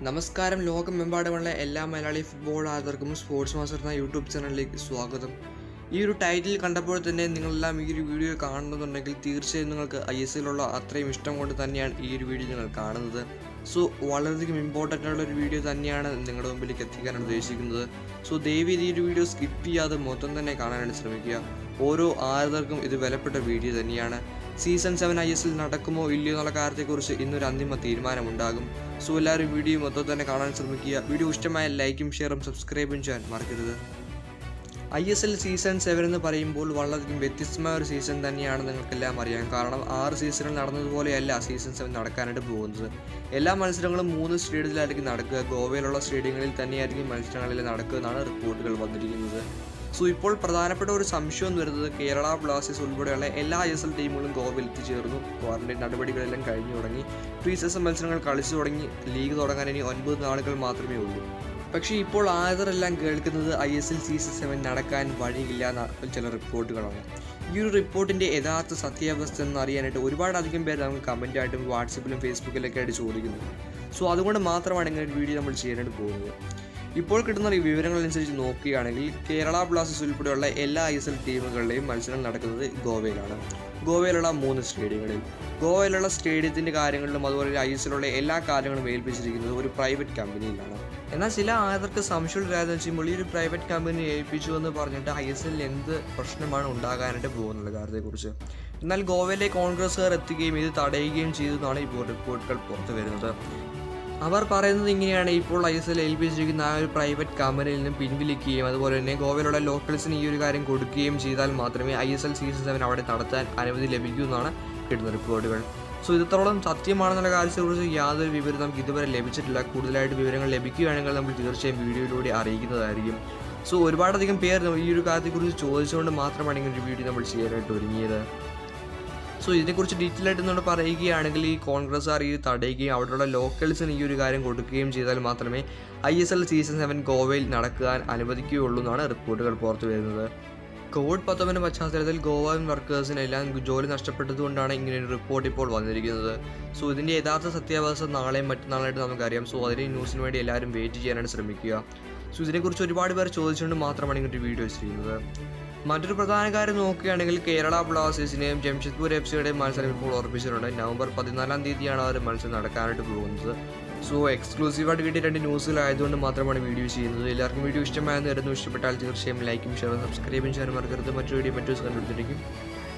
നമസ്കാരം ലോകമെമ്പാടുമുള്ള എല്ലാ മലയാളി ഫുട്ബോൾ ആരാധകർക്കും സ്പോർട്സ് മാസ്റ്റർ എന്ന യൂട്യൂബ് ചാനലിലേക്ക് സ്വാഗതം ഈ ഒരു ടൈറ്റിൽ കണ്ടപ്പോൾ തന്നെ നിങ്ങളെല്ലാം ഈ ഒരു വീഡിയോ കാണുന്നുണ്ടെങ്കിൽ തീർച്ചയായും നിങ്ങൾക്ക് ഐ എസ് എല്ലുള്ള അത്രയും ഇഷ്ടം കൊണ്ട് തന്നെയാണ് ഈ ഒരു വീഡിയോ നിങ്ങൾ കാണുന്നത് സോ വളരെയധികം ഇമ്പോർട്ടൻ്റ് ആയിട്ടുള്ള ഒരു വീഡിയോ തന്നെയാണ് നിങ്ങളുടെ മുമ്പിലേക്ക് എത്തിക്കാനാണ് ഉദ്ദേശിക്കുന്നത് സോ ദയവ് ഈ ഒരു വീഡിയോ സ്കിപ്പ് ചെയ്യാതെ മൊത്തം തന്നെ കാണാനായിട്ട് ശ്രമിക്കുക ഓരോ ആരാധകർക്കും ഇത് വിലപ്പെട്ട വീഡിയോ തന്നെയാണ് season seven I S L നടക്കുമോ ഇല്ലയോ എന്നുള്ള കാര്യത്തെക്കുറിച്ച് ഇന്നൊരു അന്തിമ തീരുമാനമുണ്ടാകും സോ എല്ലാവരും വീഡിയോ മൊത്തം തന്നെ കാണാൻ ശ്രമിക്കുക വീഡിയോ ഇഷ്ടമായ ലൈക്കും ഷെയറും സബ്സ്ക്രൈബും ചെയ്യാൻ മറക്കരുത് I S L season seven എന്ന് പറയുമ്പോൾ വളരെയധികം വ്യത്യസ്തമായ ഒരു സീസൺ തന്നെയാണ് നിങ്ങൾക്കെല്ലാം അറിയാം കാരണം ആറ് സീസണിൽ നടന്നതുപോലെയല്ല സീസൺ സെവൻ നടക്കാനായിട്ട് പോകുന്നത് എല്ലാ മത്സരങ്ങളും മൂന്ന് സ്റ്റേഡിയത്തിലായിരിക്കും നടക്കുക ഗോവയിലുള്ള സ്റ്റേഡിയങ്ങളിൽ തന്നെയായിരിക്കും മത്സരങ്ങളിൽ നടക്കുക എന്നാണ് റിപ്പോർട്ടുകൾ വന്നിരിക്കുന്നത് സോ ഇപ്പോൾ പ്രധാനപ്പെട്ട ഒരു സംശയം എന്ന് വരുന്നത് കേരള ബ്ലാസ്റ്റേഴ്സ് ഉൾപ്പെടെയുള്ള എല്ലാ ഐ എസ് എൽ ടീമുകളും ഗോവയിൽ എത്തിച്ചേർന്നു ക്വാറന്റൈൻ നടപടികളെല്ലാം കഴിഞ്ഞു തുടങ്ങി പ്രീ സീസൺ മത്സരങ്ങൾ കളിച്ചു തുടങ്ങി ലീഗ് തുടങ്ങാൻ ഇനി ഒൻപത് നാളുകൾ മാത്രമേ ഉള്ളൂ പക്ഷേ ഇപ്പോൾ ആദരെല്ലാം കേൾക്കുന്നത് I S L season seven നടക്കാൻ വഴിയില്ല എന്ന ചില റിപ്പോർട്ടുകളാണ് ഈ ഒരു റിപ്പോർട്ടിൻ്റെ യഥാർത്ഥ സത്യാവസ്ഥ എന്ന് അറിയാനായിട്ട് ഒരുപാടധികം പേര് നമുക്ക് കമൻറ്റായിട്ടും വാട്സപ്പിലും ഫേസ്ബുക്കിലൊക്കെ ആയിട്ട് ചോദിക്കുന്നു സോ അതുകൊണ്ട് മാത്രമാണ് ഇങ്ങനെ ഒരു വീഡിയോ നമ്മൾ ചെയ്യാനായിട്ട് പോകുന്നത് ഇപ്പോൾ കിട്ടുന്ന ഈ വിവരങ്ങളനുസരിച്ച് നോക്കുകയാണെങ്കിൽ കേരള ബ്ലാസ്റ്റേഴ്സ് ഉൾപ്പെടെയുള്ള എല്ലാ ഐ എസ് എൽ ടീമുകളുടെയും മത്സരം നടക്കുന്നത് ഗോവയിലാണ് ഗോവയിലുള്ള മൂന്ന് സ്റ്റേഡിയങ്ങളിൽ ഗോവയിലുള്ള സ്റ്റേഡിയത്തിൻ്റെ കാര്യങ്ങളിലും അതുപോലെ ഐ എസ് എല്ലുള്ള എല്ലാ കാര്യങ്ങളും ഏൽപ്പിച്ചിരിക്കുന്നത് ഒരു പ്രൈവറ്റ് കമ്പനിയിലാണ് എന്നാൽ ചില ആയവർക്ക് സംശയമുള്ള കാര്യം വെച്ചുമ്പോൾ ഈ ഒരു പ്രൈവറ്റ് കമ്പനി ഏൽപ്പിച്ചു എന്ന് പറഞ്ഞിട്ട് ഐ എസ് എല്ലിൽ എന്ത് പ്രശ്നമാണ് ഉണ്ടാകാനായിട്ട് പോകുന്നുള്ള കാര്യത്തെക്കുറിച്ച് എന്നാൽ ഗോവയിലെ കോൺഗ്രസ്സുകാർ എത്തുകയും ഇത് തടയുകയും ചെയ്തു എന്നാണ് ഇപ്പോൾ റിപ്പോർട്ടുകൾ പുറത്തു വരുന്നത് അവർ പറയുന്നത് ഇങ്ങനെയാണ് ഇപ്പോൾ ഐ എസ് എൽ ഏൽപ്പിച്ചിരിക്കുന്ന ആ ഒരു പ്രൈവറ്റ് കമ്പനിയിൽ നിന്ന് പിൻവലിക്കുകയും അതുപോലെ തന്നെ ഗോവയിലുള്ള ലോക്കൽസിന് ഈ ഒരു കാര്യം കൊടുക്കുകയും ചെയ്താൽ മാത്രമേ I S L season seven അവിടെ നടത്താൻ അനുമതി ലഭിക്കൂ എന്നാണ് കിട്ടുന്ന റിപ്പോർട്ടുകൾ സോ ഇത്രത്തോളം സത്യമാണെന്നുള്ള കാര്യത്തെക്കുറിച്ച് യാതൊരു വിവരം നമുക്ക് ഇതുവരെ ലഭിച്ചിട്ടില്ല കൂടുതലായിട്ട് വിവരങ്ങൾ ലഭിക്കുകയാണെങ്കിൽ നമ്മൾ തീർച്ചയായും വീഡിയോയിലൂടെ അറിയിക്കുന്നതായിരിക്കും സോ ഒരുപാടധികം പേർ ഈ ഒരു കാര്യത്തെക്കുറിച്ച് ചോദിച്ചുകൊണ്ട് മാത്രമാണ് ഇങ്ങനെ ഒരു വീഡിയോ നമ്മൾ ചെയ്യാനായിട്ട് ഒരുങ്ങിയത് സോ ഇതിനെക്കുറിച്ച് ഡീറ്റെയിൽ ആയിട്ട് നമ്മൾ പറയുകയാണെങ്കിൽ ഈ കോൺഗ്രസ്സുകാർ ഈ തടയുകയും അവിടെയുള്ള ലോക്കൽസിന് ഈ ഒരു കാര്യം കൊടുക്കുകയും ചെയ്താൽ മാത്രമേ I S L season seven ഗോവയിൽ നടക്കാൻ അനുവദിക്കുകയുള്ളൂ എന്നാണ് റിപ്പോർട്ടുകൾ പുറത്തു വരുന്നത് കോവിഡ് പത്തൊമ്പതിൻ്റെ പശ്ചാത്തലത്തിൽ ഗോവൻ വർക്കേഴ്സിനെല്ലാം ജോലി നഷ്ടപ്പെട്ടതുകൊണ്ടാണ് ഇങ്ങനെ ഒരു റിപ്പോർട്ട് ഇപ്പോൾ വന്നിരിക്കുന്നത് സോ ഇതിൻ്റെ യഥാർത്ഥ സത്യാവസ്ഥ നാളെയും മറ്റന്നാളായിട്ട് നമുക്കറിയാം സോ അതിന് ന്യൂസിന് വേണ്ടി എല്ലാവരും വെയിറ്റ് ചെയ്യാനാണ് ശ്രമിക്കുക സോ ഇതിനെക്കുറിച്ച് ഒരുപാട് പേർ ചോദിച്ചുകൊണ്ട് മാത്രമാണ് ഇങ്ങനൊരു വീഡിയോ ചെയ്യുന്നത് മറ്റൊരു പ്രധാന കാര്യം നോക്കുകയാണെങ്കിൽ കേരള ബ്ലാസ്റ്റേഴ്സിനെയും ജംഷഡ്പൂർ എഫ് സിയുടെയും മത്സരം ഇപ്പോൾ ഉറപ്പിച്ചിട്ടുണ്ട് നവംബർ പതിനാലാം തീയതിയാണ് ആ ഒരു മത്സരം നടക്കാനായിട്ട് പോകുന്നത് സോ എക്സ്ക്ലൂസീവായിട്ട് കിട്ടിയ രണ്ട് ന്യൂസുകളായതുകൊണ്ട് മാത്രമാണ് വീഡിയോ ചെയ്യുന്നത് എല്ലാവർക്കും വീഡിയോ ഇഷ്ടമായെന്ന് വരുന്നു ഇഷ്ടപ്പെട്ടാൽ തീർച്ചയായും ലൈക്കും ഷെയറും സബ്സ്ക്രൈബും ചെയ്യാൻ മറക്കരുത് മറ്റൊരു വീഡിയോ മറ്റു കണ്ടുപിടിച്ചിരിക്കും